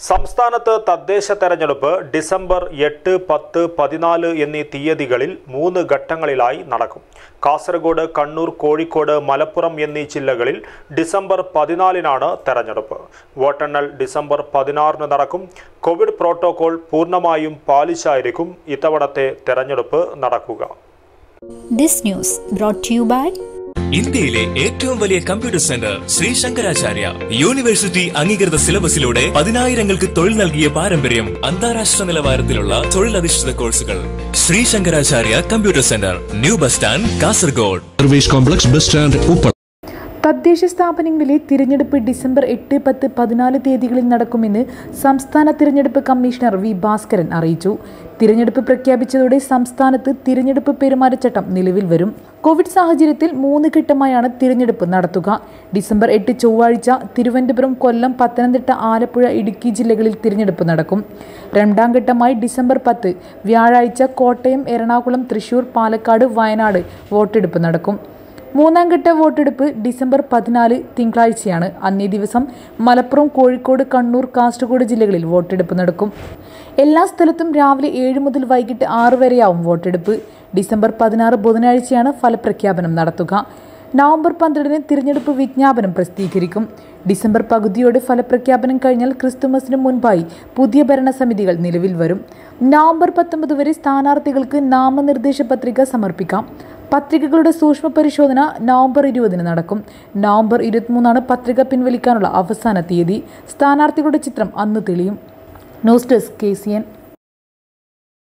സംസ്ഥാനത്ത് തദ്ദേശ തെരഞ്ഞെടുപ്പ് ഡിസംബർ എട്ട് പത്ത് പതിനാല് എന്നീ തീയതികളിൽ മൂന്ന് ഘട്ടങ്ങളിലായി നടക്കും കാസർഗോഡ് കണ്ണൂർ കോഴിക്കോട് മലപ്പുറം എന്നീ ജില്ലകളിൽ ഡിസംബർ പതിനാലിനാണ് തെരഞ്ഞെടുപ്പ് വോട്ടെണ്ണൽ ഡിസംബർ പതിനാറിന് നടക്കും കോവിഡ് പ്രോട്ടോകോൾ പൂർണ്ണമായും പാലിച്ചായിരിക്കും ഇത്തവണത്തെ തെരഞ്ഞെടുപ്പ് നടക്കുക This news brought to you by ഇന്ത്യയിലെ ഏറ്റവും വലിയ computer centre Shri Shankaracharya university അംഗീകൃത സിലബസിലൂടെ പതിനായിരങ്ങൾക്ക് തൊഴിൽ നൽകിയ പാരമ്പര്യം അന്താരാഷ്ട്ര നിലവാരത്തിലുള്ള തൊഴിലധിഷ്ഠിത കോഴ്സുകൾ Shri Shankaracharya computer centre new bus stand Kasaragod service complex bus stand Uppala തദ്ദേശ സ്ഥാപനങ്ങളിലെ തിരഞ്ഞെടുപ്പ് ഡിസംബർ എട്ട് പത്ത് പതിനാല് തീയതികളിൽ നടക്കുമെന്ന് സംസ്ഥാന തിരഞ്ഞെടുപ്പ് കമ്മീഷണർ വി ഭാസ്കരൻ അറിയിച്ചു തിരഞ്ഞെടുപ്പ് പ്രഖ്യാപിച്ചതോടെ സംസ്ഥാനത്ത് തിരഞ്ഞെടുപ്പ് പെരുമാറ്റച്ചട്ടം നിലവിൽ വരും കോവിഡ് സാഹചര്യത്തിൽ മൂന്ന് ഘട്ടമായാണ് തിരഞ്ഞെടുപ്പ് നടത്തുക ഡിസംബർ എട്ട് ചൊവ്വാഴ്ച തിരുവനന്തപുരം കൊല്ലം പത്തനംതിട്ട ആലപ്പുഴ ഇടുക്കി ജില്ലകളിൽ തിരഞ്ഞെടുപ്പ് നടക്കും രണ്ടാം ഘട്ടമായി ഡിസംബർ പത്ത് വ്യാഴാഴ്ച കോട്ടയം എറണാകുളം തൃശൂർ പാലക്കാട് വയനാട് വോട്ടെടുപ്പ് നടക്കും മൂന്നാം ഘട്ട വോട്ടെടുപ്പ് ഡിസംബർ പതിനാല് തിങ്കളാഴ്ചയാണ് അന്നേ ദിവസം മലപ്പുറം കോഴിക്കോട് കണ്ണൂർ കാസർഗോഡ് ജില്ലകളിൽ വോട്ടെടുപ്പ് നടക്കും എല്ലാ സ്ഥലത്തും രാവിലെ ഏഴ് മുതൽ വൈകിട്ട് ആറ് വരെയാവും വോട്ടെടുപ്പ് ഡിസംബർ പതിനാറ് ബുധനാഴ്ചയാണ് ഫലപ്രഖ്യാപനം നടത്തുക നവംബർ പന്ത്രണ്ടിന് തിരഞ്ഞെടുപ്പ് വിജ്ഞാപനം പ്രസിദ്ധീകരിക്കും ഡിസംബർ പകുതിയോടെ ഫലപ്രഖ്യാപനം കഴിഞ്ഞാൽ ക്രിസ്തുമസിന് മുൻപായി പുതിയ ഭരണസമിതികൾ നിലവിൽ വരും നവംബർ പത്തൊമ്പത് വരെ സ്ഥാനാർത്ഥികൾക്ക് നാമനിർദ്ദേശ പത്രിക സമർപ്പിക്കാം പത്രികകളുടെ സൂക്ഷ്മ പരിശോധന നവംബർ ഇരുപതിന് നടക്കും നവംബർ ഇരുപത്തിമൂന്നാണ് പത്രിക പിൻവലിക്കാനുള്ള അവസാന തീയതി സ്ഥാനാർത്ഥികളുടെ ചിത്രം അന്ന് തെളിയും news desk K C N